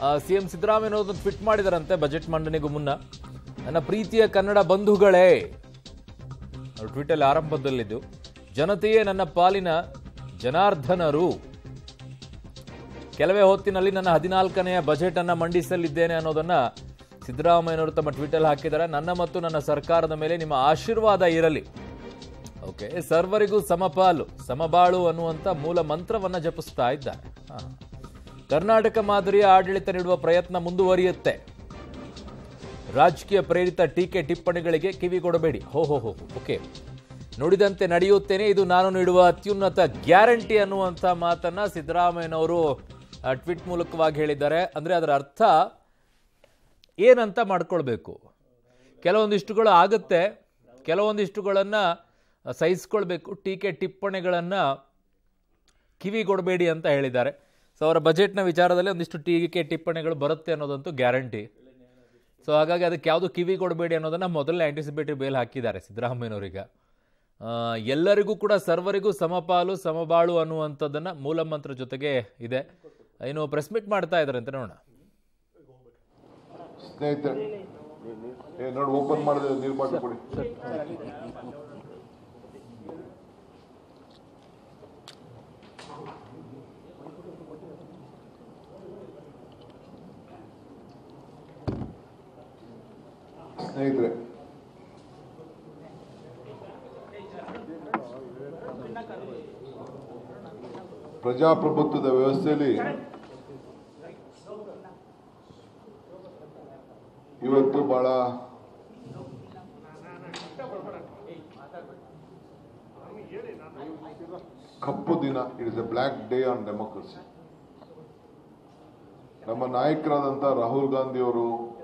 CM Siddaramaiah ಅವರು tweet ಮಾಡಿದಾರಂತೆ budget ಮಂಡನೆಗೂ ಮುನ್ನ ನನ್ನ ಪ್ರೀತಿಯ ಕನ್ನಡ ಬಂಧುಗಳೇ ಅವ್ರ ಟ್ವೀಟಲ್ಲಿ ಆರಂಭದಲ್ಲಿದ್ದು ಜನತೆಯೇ ನನ್ನ ಪಾಲಿನ ಜನಾರ್ದನರು ಕೆಲವೇ ಹೊತ್ತಿನಲ್ಲಿ ನನ್ನ ಹದಿನಾಲ್ಕನೆಯ ಬಜೆಟ್ ಅನ್ನ ಮಂಡಿಸಲಿದ್ದೇನೆ ಅನ್ನೋದನ್ನ ಸಿದ್ದರಾಮಯ್ಯನವರು ತಮ್ಮ ಟ್ವೀಟಲ್ಲಿ ಹಾಕಿದ್ದಾರೆ ನನ್ನ ಮತ್ತು ನನ್ನ ಸರ್ಕಾರದ ಮೇಲೆ ನಿಮ್ಮ ಆಶೀರ್ವಾದ ಇರಲಿ ಓಕೆ ಸರ್ವರಿಗೂ ಸಮಪಾಲು ಸಮಬಾಳು ಅನ್ನುವಂಥ ಮೂಲ ಮಂತ್ರವನ್ನ ಜಪಿಸ್ತಾ ಇದ್ದಾರೆ ಹಾ. ಕರ್ನಾಟಕ ಮಾದರಿಯ ಆಡಳಿತ ನೀಡುವ ಪ್ರಯತ್ನ ಮುಂದುವರಿಯುತ್ತೆ ರಾಜಕೀಯ ಪ್ರೇರಿತ ಟೀಕೆ ಟಿಪ್ಪಣಿಗಳಿಗೆ ಕಿವಿ ಕೊಡಬೇಡಿ ಹೋ ಹೋ ಹೋ ಓಕೆ ನುಡಿದಂತೆ ನಡೆಯುತ್ತೇನೆ ಇದು ನಾನು ನೀಡುವ ಅತ್ಯುನ್ನತ ಗ್ಯಾರಂಟಿ ಅನ್ನುವಂಥ ಮಾತನ್ನ ಸಿದ್ದರಾಮಯ್ಯನವರು ಆ, ಟ್ವೀಟ್ ಮೂಲಕವಾಗಿ ಹೇಳಿದ್ದಾರೆ ಅಂದ್ರೆ ಅದರ ಅರ್ಥ ಏನಂತ ಮಾಡ್ಕೊಳ್ಬೇಕು ಕೆಲವೊಂದಿಷ್ಟುಗಳು ಆಗುತ್ತೆ ಕೆಲವೊಂದಿಷ್ಟುಗಳನ್ನ ಸಹಿಸ್ಕೊಳ್ಬೇಕು ಟೀಕೆ ಟಿಪ್ಪಣಿಗಳನ್ನ ಕಿವಿ ಕೊಡಬೇಡಿ ಅಂತ ಹೇಳಿದ್ದಾರೆ ಸೊ ಅವರ ಬಜೆಟ್ನ ವಿಚಾರದಲ್ಲಿ ಒಂದಿಷ್ಟು ಟೀಕೆ ಟಿಪ್ಪಣಿಗಳು ಬರುತ್ತೆ ಅನ್ನೋದಂತೂ ಗ್ಯಾರಂಟಿ ಸೊ ಹಾಗಾಗಿ ಅದಕ್ಕೆ ಯಾವುದು ಕಿವಿ ಕೊಡಬೇಡಿ ಅನ್ನೋದನ್ನ ಮೊದಲನೇ ಆಂಟಿಸಿಪೇಟಿವ್ ಬೇಲ್ ಹಾಕಿದ್ದಾರೆ ಸಿದ್ದರಾಮಯ್ಯನವರೀಗ ಆ, ಎಲ್ಲರಿಗೂ ಕೂಡ ಸರ್ವರಿಗೂ ಸಮಪಾಲು ಸಮಬಾಳು ಅನ್ನುವಂಥದ್ದನ್ನ ಮೂಲ ಮಂತ್ರ ಜೊತೆಗೆ ಇದೆ ಇನ್ನು ಪ್ರೆಸ್ ಮೀಟ್ ಮಾಡ್ತಾ ಇದ್ದಾರೆ ಅಂತ ನೋಡೋಣ ಸ್ನೇಹಿತರೆ ಏ ನೋಡಿ ಓಪನ್ ಮಾಡಿದೆ ನೀರು ಬಾಟಲ್ ಕೊಡಿ ಸ್ನೇಹಿತರೆ ಪ್ರಜಾಪ್ರಭುತ್ವದ ವ್ಯವಸ್ಥೆಯಲ್ಲಿ ಇವತ್ತು ಬಹಳ ಕಪ್ಪು ದಿನ it is a black day on democracy ನಮ್ಮ ನಾಯಕರಾದಂಥ ರಾಹುಲ್ ಗಾಂಧಿ ಅವರು